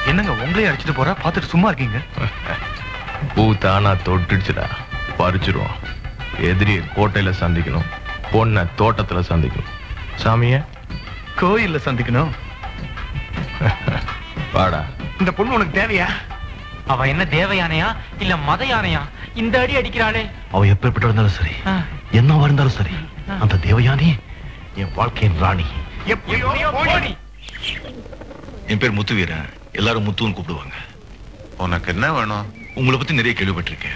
என்னங்க உங்களையே அடிச்சிட்டு போறா பார்த்துட்டு சும்மா இருக்கீங்க பூ தானா தொட்டுடுச்சுடா பறிச்சிருவோம் எதிரியை கோட்டையில சந்திக்கணும் பொண்ணை தோட்டத்துல சந்திக்கணும் சாமிய கோயில்ல சந்திக்கணும் வாடா இந்த பொண்ணு உனக்கு தேவையா அவ என்ன தேவ யானையா இல்ல மத யானையா இந்த அடி அடிக்கிறாளே அவ எப்பேற்பட்ட இருந்தாலும் சரி ஆ. என்னவா இருந்தாலும் சரி அந்த தேவயானி என் வாழ்க்கையின் ராணி எப்படியோ போடி. என் பேர் முத்துவீரன் எல்லாரும் முத்துன்னு கூப்பிடுவாங்க உனக்கு என்ன வேணும் உங்களை பத்தி நிறைய கேள்விப்பட்டிருக்கேன்